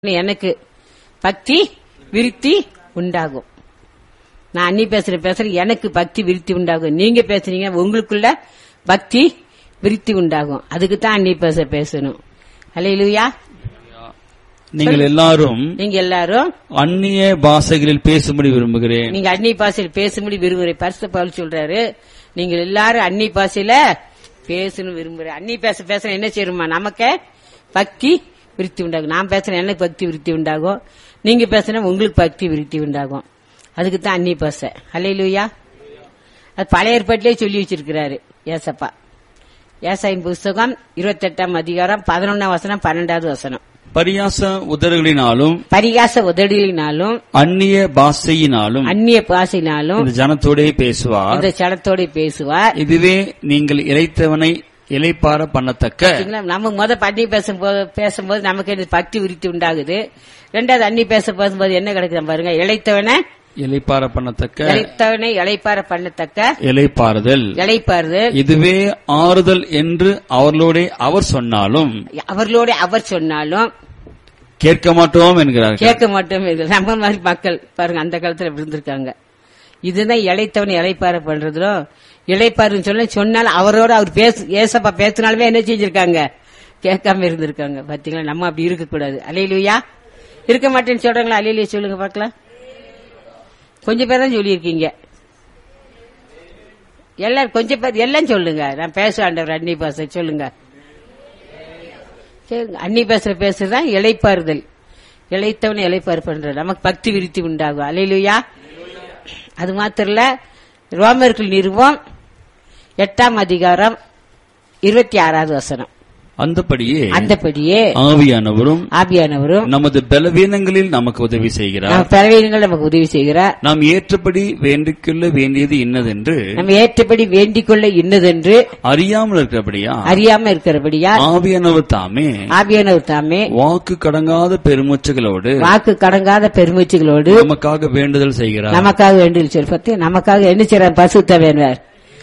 எனக்கு பக்தி விருத்தி உண்டாகும் நான் அன்னி பேசுற பேசுற எனக்கு பக்தி விருத்தி உண்டாகும் நீங்க பேசுறீங்க உங்களுக்குள்ள பக்தி விருத்தி உண்டாகும் அதுக்கு தான் அன்னி பேச பேசணும் அல்லையா நீங்கள் எல்லாரும் நீங்க எல்லாரும் அந்நிய பாஷைகளில் பேசும்படி விரும்புகிறேன் நீங்க அன்னி பாசையில் பேசும்படி விரும்புகிற பரிசு பவுல் சொல்றாரு நீங்க எல்லாரும் அன்னி பாசையில பேசணும் விரும்புற அன்னி பேச பேச என்ன செய்யணுமா நமக்கு பக்தி விருத்தி உண்டாகும் நான் பேசுறேன் எனக்கு பக்தி விருத்தி உண்டாகும் நீங்க பேசுனா உங்களுக்கு பக்தி விருத்தி உண்டாகும் அதுக்கு தான் அன்னி பாசை அல்லையிலுயா அது பழைய ஏற்பாட்டிலே சொல்லி வச்சிருக்கிறாரு ஏசப்பா ஏசாயின் புஸ்தகம் இருபத்தெட்டாம் அதிகாரம் பதினொன்னாம் வசனம் பன்னெண்டாவது வசனம் பரியாச உதறுகளினாலும் பரிகாச உதடிகளினாலும் அந்நிய பாஷையினாலும் அந்நிய பாசையினாலும் இந்த ஜனத்தோடே பேசுவார் இந்த சடத்தோட பேசுவார் இதுவே நீங்கள் இறைத்தவனை இலைப்பார பண்ணத்தக்க பாத்தீங்களா? நம்ம முத பண்ணி பேசும்போது பேசும்போது நமக்கு என்ன பக்தி விருத்தி உண்டாகுது ரெண்டாவது அன்னி பேச பேசும்போது என்ன கிடைக்குது பாருங்க இளைத்தவனை இலைப்பார பண்ணத்தக்க இளைத்தவனை இளைப்பார பண்ணத்தக்க இலைப்பாறுதல் இளைப்பாருது இதுவே ஆறுதல் என்று அவர்களோடே அவர் சொன்னாலும் அவர்களோட அவர் சொன்னாலும் கேட்க மாட்டோம் என்கிறார்கள் கேட்க மாட்டோம் நம்ம மாதிரி மக்கள் பாருங்க அந்த காலத்துல இப்படி இருந்திருக்காங்க இதுதான் இளைத்தவனை இளைப்பார பண்றதும் இளைப்பாருன்னு சொல்ல சொன்னாலும் அவரோட அவர் பேசு ஏசப்பா பேசினாலுமே என்ன செஞ்சிருக்காங்க கேட்காம இருந்திருக்காங்க பாத்தீங்களா நம்ம அப்படி இருக்க கூடாது அலையிலுயா இருக்க மாட்டேன்னு சொல்றாங்களா அலையிலுயா சொல்லுங்க பார்க்கலாம் கொஞ்சம் பேர் தான் சொல்லியிருக்கீங்க எல்லாரும் கொஞ்சம் பேர் எல்லாம் சொல்லுங்க நான் பேச ஆண்டவர் அன்னி பாச சொல்லுங்க சரிங்க அன்னி பேசுற பேசுறதுதான் இளைப்பாறுதல் இளைத்தவனை இளைப்பாறு பண்றது நமக்கு பக்தி விருத்தி உண்டாகும் அலையிலுயா அது மாத்திரம் இல்ல ரோமர்கள் நிறுவம் எட்டாம் அதிகாரம் இருபத்தி ஆறாவது வசனம் அந்தபடியே அந்தபடியே ஆவியானவரும் ஆபியானவரும் நமது பலவீனங்களில் நமக்கு உதவி செய்கிறார் நம்ம பறவைகள் நமக்கு உதவி செய்கிறார் நாம் ஏற்றபடி வேண்டிக்கொள்ள வேண்டியது இன்னதென்று நம்ம ஏற்றபடி வேண்டிக் கொள்ள இன்னதென்று அறியாமல் இருக்கிறபடியா அறியாம இருக்கிறபடியா ஆவியானவர் தாமே ஆபியானவர் தாமே வாக்கு கடங்காத பெருமூச்சுகளோடு வாக்கு கடங்காத பெருமூச்சுகளோடு நமக்காக வேண்டுதல் செய்கிறார் நமக்காக வேண்டிய சொல் பத்தி நமக்காக என்ன செய்யறார் பசுத்த வேண்டார்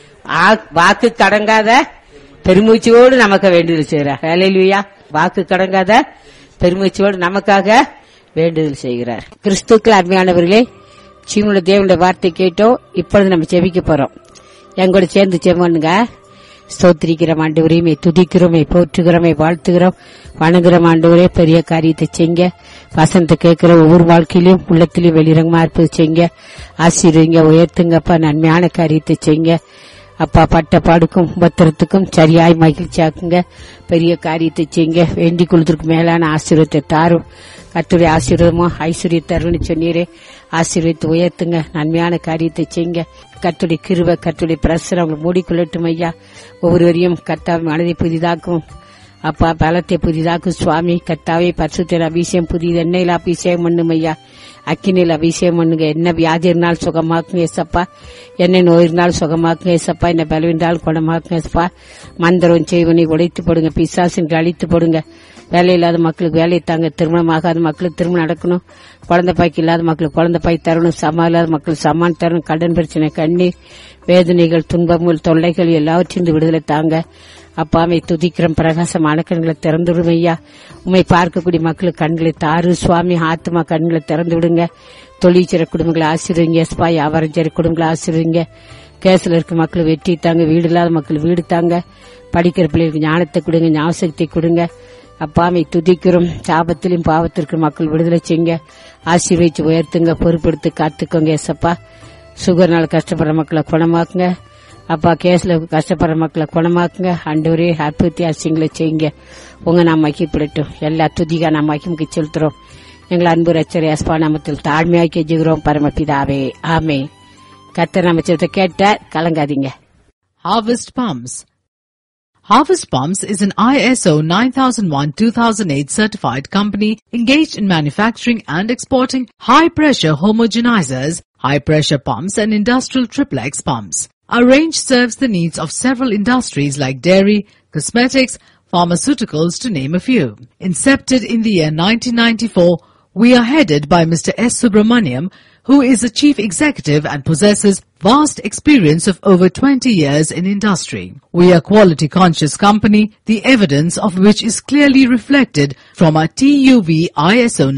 வாக்கு கடங்காத பெருமூச்சியோடு நமக்கு வேண்டுதல் செய்கிறார் ஹalleluya வாக்கு கடங்காத பெருமூச்சியோடு நமக்காக வேண்டுதல் செய்கிறார் கிறிஸ்துக்கள் அருமையானவர்களே சீனுடைய தேவனுடைய வார்த்தை கேட்டோம் இப்பொழுது நம்ம செபிக்க போறோம் எங்கூட சேர்ந்து செவனுங்க ஸ்தோத்திரிக்கிறோம் ஆண்டவரையுமே துதிக்கிறோமே போற்றுகிறோமே வாழ்த்துகிறோம் வணங்குறோம் ஆண்டவரே பெரிய காரியத்தை செய்ங்க வசனத்தை கேட்கிற ஒவ்வொரு வாழ்க்கையிலும் உள்ளத்திலும் வெளிரங்கமா இருப்பது செய்ங்க ஆசீர்வதிங்க உயர்த்துங்கப்பா நன்மையான காரியத்தை செய்ங்க அப்பா பட்ட பாடுக்கும் உபத்திரத்துக்கும் சரியாய் மகிழ்ச்சியாக்குங்க பெரிய காரியத்தை செய்யுங்க வேண்டிக் கொள்வதற்கு மேலான ஆசீர்வத்தை தாரும் கத்துடைய ஆசீர்வாதமோ ஐஸ்வர்ய தருன்னு சொன்னீரே ஆசீர்வத்தை உயர்த்துங்க நன்மையான காரியத்தை செய்யுங்க கத்துடைய கிருப கத்துடைய பிரசரம் அவங்களை மூடிக்கொள்ளட்டும் ஐயா ஒவ்வொருவரையும் கர்த்தாவை மனதை புதிதாக்கும் அப்பா பலத்தை புதிதாக்கும் சுவாமி கர்த்தாவே பரிசுத்தர் அபிஷேகம் புதிது எண்ணெயில் அபிஷேகம் பண்ணும் ஐயா அக்கினியில் அபிஷேகம் பண்ணுங்க என்ன வியாதி இருந்தாலும் சுகமாக்குங்க ஏசப்பா என்ன நோய் இருந்தாலும் சுகமாக்குங்க ஏசப்பா என்ன பலவின்றாலும் குணமாக்குங்க ஏசப்பா மந்திரம் செய்வனை உடைத்து போடுங்க பிசாசின் அழித்து போடுங்க வேலை இல்லாத மக்களுக்கு வேலை தாங்க திருமணம் ஆகாத மக்களுக்கு திருமணம் நடக்கணும் குழந்தை பாய்க்கு இல்லாத மக்களுக்கு குழந்தை பாய் தரணும் சமா இல்லாத மக்களுக்கு சமான் தரணும் கடன் பிரச்சனை கண்ணீர் வேதனைகள் துன்பங்கள் தொல்லைகள் எல்லாவற்றையும் விடுதலை தாங்க அப்பாவை துதிக்கிறோம் பிரகாசமான கண்களை திறந்து விடுங்க ஐயா உண்மை பார்க்கக்கூடிய மக்களுக்கு கண்களை தாரு சுவாமி ஆத்மா கண்களை திறந்து விடுங்க தொழிற்சிற குடும்பங்களை ஆசீர்வீங்க ஸ்பா வியாபாரம் செய்ற குடும்பங்களை ஆசீர்வீங்க கேஸ்ல இருக்க மக்கள் வெற்றி தாங்க வீடு இல்லாத மக்கள் வீடு தாங்க படிக்கிற பிள்ளைகளுக்கு ஞானத்தை கொடுங்க ஞாபகத்தை கொடுங்க அப்பாவை துதிக்கிறோம் சாபத்திலும் பாவத்திற்கு மக்கள் விடுதலை செய்யுங்க ஆசீர்வதிச்சு உயர்த்துங்க பொறுப்படுத்தி காத்துக்கோங்க எசப்பா சுகர்னால கஷ்டப்படுற மக்களை குணமாக்குங்க அப்பா கேஸ்ல கஷ்டப்படுற மக்களை குணமாக்குங்க அண்டவரே அற்புத்தி அசியங்களை செய்யுங்க உங்க நாம் மகிப்படட்டும் எல்லா துதிகா நாம் மகிமுக்கு செலுத்துறோம் எங்கள் அன்பு ரச்சரை அஸ்பா நாமத்தில் தாழ்மையாக்கி ஜெகிறோம் பரமபிதாவே ஆமே கத்தர் அமைச்சரத்தை கேட்ட கலங்காதீங்க Harvest Palms. Harvest Palms is an ISO 9001-2008 certified company engaged in manufacturing and exporting high-pressure homogenizers, high-pressure pumps and industrial triplex pumps. Our range serves the needs of several industries like dairy, cosmetics, pharmaceuticals to name a few. Incepted in the year 1994, we are headed by Mr. S. Subramaniam, who is a chief executive and possesses vast experience of over 20 years in industry. We are quality conscious company, the evidence of which is clearly reflected from our TUV ISO